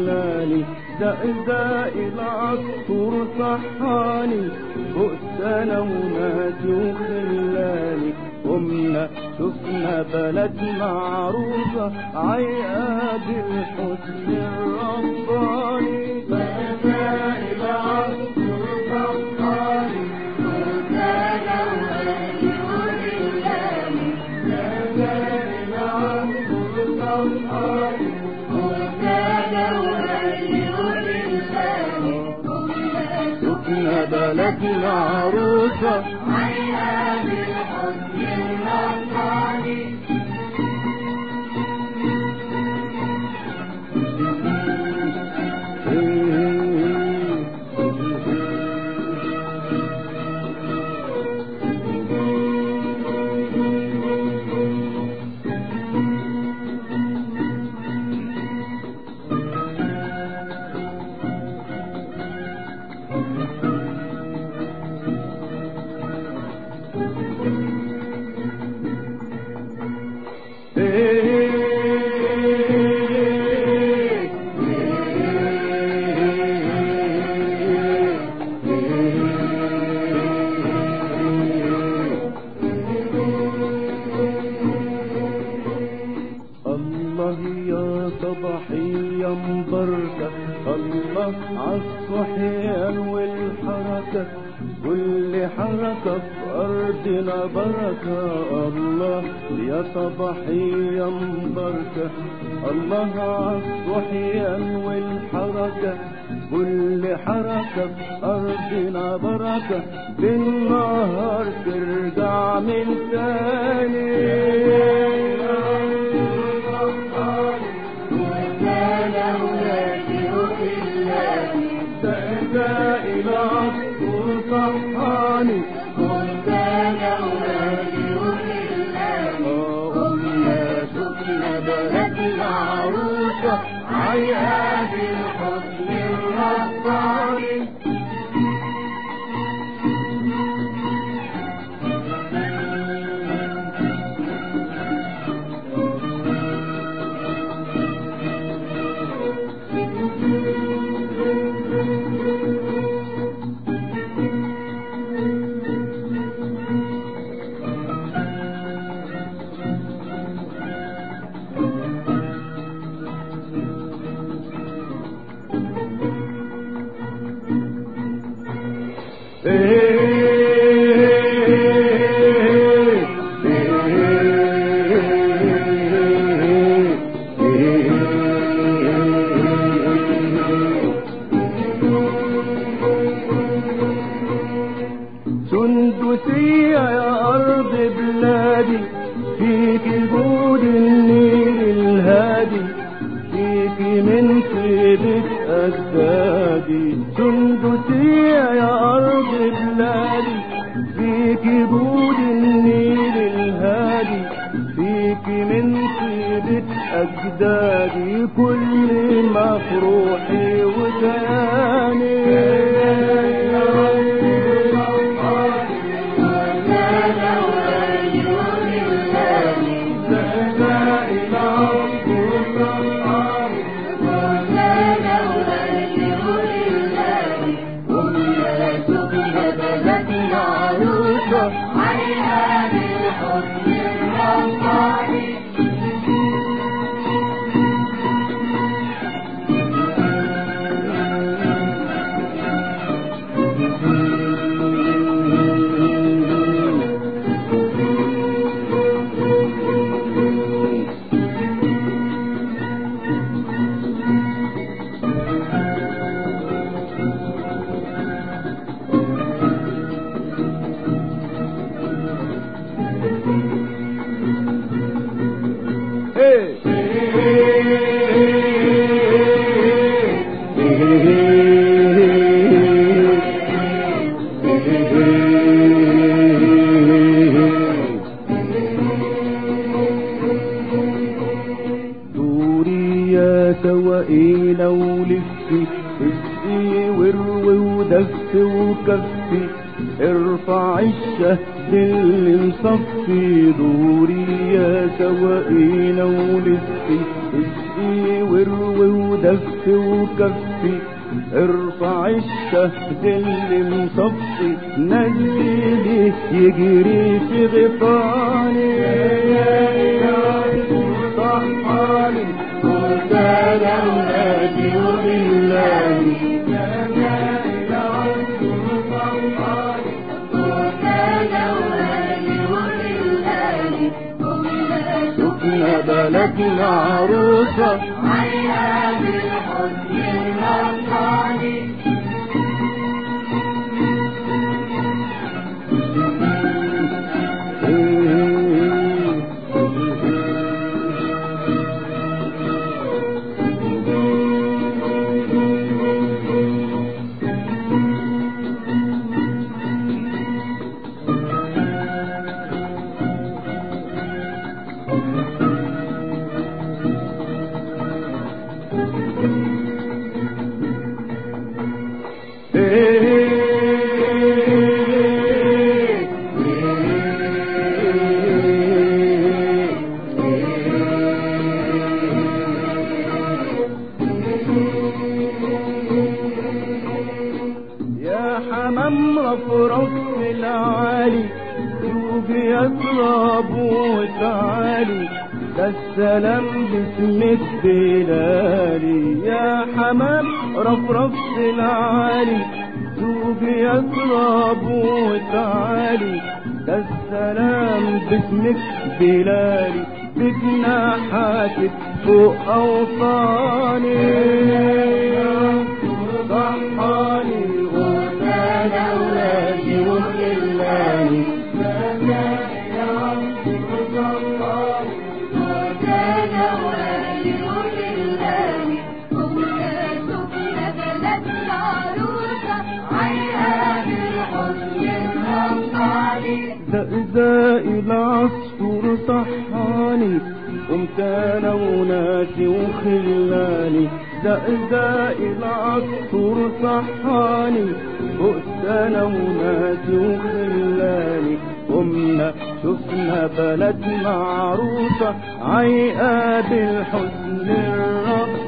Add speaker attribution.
Speaker 1: خلاني دقدق العصفور صحاني فقت انا ونادي وخلاني قمنا شفنا بلد معروفة عيقة بالحسن الرباني دقدق العصفور صحاني شفنا بلد معروفة الله يا صباحية مباركة الله عالصحيان والحركة كل حركة في أرضنا بركة الله يا صباحية مباركة الله عالصحيان والحركة كل حركة في أرضنا بركة بالنهار ترجع من تاني دقدق العصفور صحاني قمنا شفنا بلد العروسة عياد الحسن الرباني سندسية يا أرض بلادي فيك جود النيل الهادي فيك من طيبة أجدادي سندسية يا أرض بلادي فيك جود النيل الهادي فيك من طيبة أجدادي كل مفروحي دوري يا سوائينا ولفي اسقي وروي ودفي وكفي ارفع الشهد اللي مصفي دوري يا سوائينا ولفي اسقي نزي وروي ودف وكفي ارفع الشهد اللي مصفي نزلي يجري في غطاني صحاني وكان ولادي وبالله شفنا بلدنا عروسة
Speaker 2: عليها بالحزن المرضاني
Speaker 1: يا حمام رفرف العالي شوفي يطلب وتعالي ده السلام باسمك بلالي يا حمام رفرف العالي شوفي يطلب وتعالي ده السلام باسمك بلالي بجناحاتك فوق أوطاني صحاني وكان أولادي وخلاني زقزاق العصفور صحاني قمت انا وناسي وخلاني زقزاق العصفور صحاني قمت انا وناسي وخلاني قمنا شفنا بلد معروسة عيقة بالحزن الرب